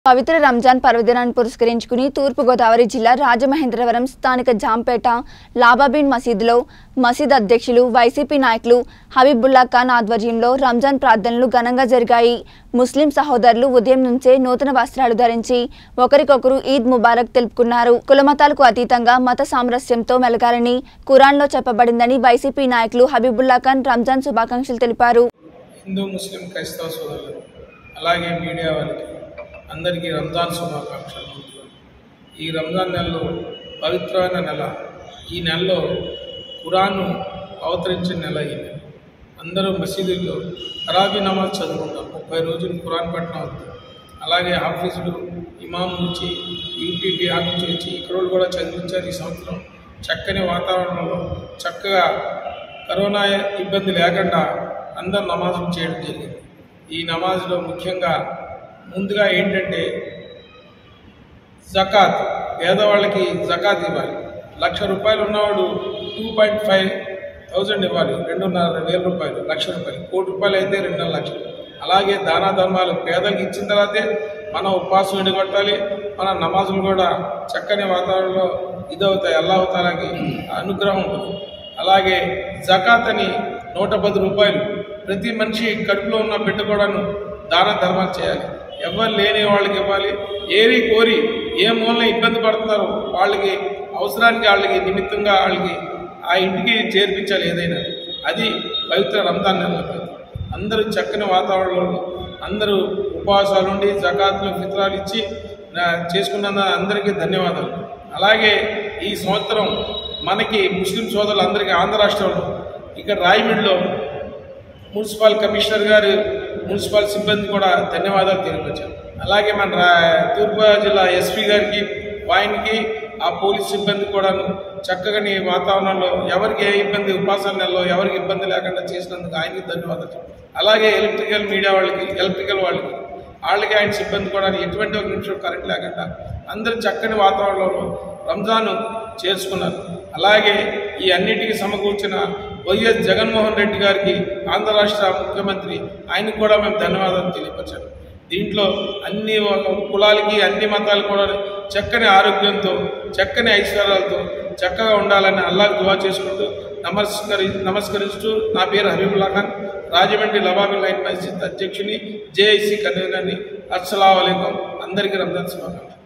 పవిత్ర రంజాన్ పర్వదినాన్ని పురస్కరించుకుని తూర్పుగోదావరి జిల్లా రాజమహేంద్రవరం స్థానిక జాంపేట లాబాబీన్ మసీదులో మసీద్ అధ్యక్షులు వైసీపీ నాయకులు హబీబుల్లా ఖాన్ ఆధ్వర్యంలో రంజాన్ ప్రార్థనలు ఘనంగా జరిగాయి ముస్లిం సహోదరులు ఉదయం నుంచే నూతన వస్త్రాలు ధరించి ఒకరికొకరు ఈద్ ముబారక్ తెలుపుకున్నారు కులమతాలకు అతీతంగా మత సామరస్యంతో మెలగాలని ఖురాన్లో చెప్పబడిందని వైసీపీ నాయకులు హబీబుల్లా ఖాన్ రంజాన్ శుభాకాంక్షలు తెలిపారు హిందూ ముస్లిం క్రైస్తవ సోదరులు అలాగే మీడియా వారికి అందరికీ రంజాన్ శుభాకాంక్షలు ముందుగా ఈ రంజాన్ నెలలో పవిత్రమైన నెల ఈ నెలలో ఖురాను అవతరించిన నెల ఈ నెల అందరూ మసీదుల్లో తరాబీ నమాజ్ చదువుకుంటాం ముప్పై రోజులు ఖురాన్ పట్టణం అవుతుంది అలాగే ఆఫీసులు ఇమాం నుంచి యూపీపీ నుంచి వచ్చి ఇక్కడ కూడా చదివించారు ఈ సంవత్సరం చక్కని వాతావరణంలో చక్కగా కరోనా ఇబ్బంది లేకుండా అందరు నమాజులు చేయడం జరిగింది ఈ నమాజ్లో ముఖ్యంగా ముందుగా ఏంటంటే జకాత్ పేదవాళ్ళకి జకాత్ ఇవ్వాలి లక్ష రూపాయలు ఉన్నవాడు టూ పాయింట్ ఫైవ్ థౌజండ్ ఇవ్వాలి రెండున్నర వేల రూపాయలు లక్ష రూపాయలు కోటి రూపాయలు అయితే రెండున్నర లక్షలు అలాగే దానా ధర్మాలు పేదలకు ఇచ్చిన తర్వాతే మనం ఉపవాసం ఎండగొట్టాలి మన నమాజులు కూడా చక్కని వాతావరణంలో ఇదవుతాయి అల్లాహతాలకి అనుగ్రహం ఉంటుంది అలాగే జకాత్ అని నూట పది రూపాయలు ప్రతి మనిషి కడుపులో ఉన్న బిడ్డ కూడాను దాన ధర్మాలు చేయాలి ఎవరు లేని వాళ్ళకి ఇవ్వాలి ఏరి కోరి ఏ మూలన ఇబ్బంది పడుతున్నారో వాళ్ళకి అవసరానికి వాళ్ళకి నిమిత్తంగా వాళ్ళకి ఆ ఇంటికి చేర్పించాలి ఏదైనా అది పవిత్ర రంజాన్ నెల పవిత్రం. అందరూ చక్కని వాతావరణంలో అందరూ ఉపవాసాలు ఉండి జకాతులు ఫిత్రాలు ఇచ్చి నా- చేసుకున్నందుకు అందరికీ ధన్యవాదాలు అలాగే ఈ సంవత్సరం మనకి ముస్లిం సోదరులందరికీ ఆంధ్ర రాష్ట్రంలో ఇక్కడ రాయమండ్రిలో మున్సిపల్ కమిషనర్ గారు మున్సిపల్ సిబ్బంది కూడా ధన్యవాదాలు తెలియపరిచారు అలాగే మన రా- తూర్పుగోదావరి జిల్లా ఎస్పీ గారికి ఆయనకి ఆ పోలీస్ సిబ్బంది కూడాను చక్కగా నీ వాతావరణంలో ఎవరికి ఏ ఇబ్బంది ఉపాసన నెలలో ఎవరికి ఇబ్బంది లేకుండా చేసినందుకు ఆయనకి ధన్యవాదాలు చెప్పాలి. అలాగే ఎలక్ట్రికల్ మీడియా వాళ్ళకి ఎలక్ట్రికల్ వాళ్ళకి వాళ్ళకి ఆయన సిబ్బంది కూడా ఎటువంటి ఒక నిమిషం కరెంట్ లేకుండా అందరూ చక్కని వాతావరణంలో రంజాన్ చేర్చుకున్నారు అలాగే ఈ అన్నిటికీ సమకూర్చిన వైఎస్ జగన్మోహన్ రెడ్డి గారికి ఆంధ్ర రాష్ట్ర ముఖ్యమంత్రి ఆయనకు కూడా మేము ధన్యవాదాలు తెలియపరిచాము దీంట్లో అన్ని ఒక కులాలకి అన్ని మతాలు కూడా చక్కని ఆరోగ్యంతో చక్కని ఐశ్వర్యాలతో చక్కగా ఉండాలని అల్లాహ్ దువా చేసుకుంటూ నమస్కరి నమస్కరిస్తూ నా పేరు హబీబుల్లా ఖాన్ రాజమండ్రి లబాబీ లైన్ మస్జిద్ అధ్యక్షుని జేఐసి కన్వీనర్ని అస్సలం అందరికీ రంజాన్ శుభాకాంక్షలు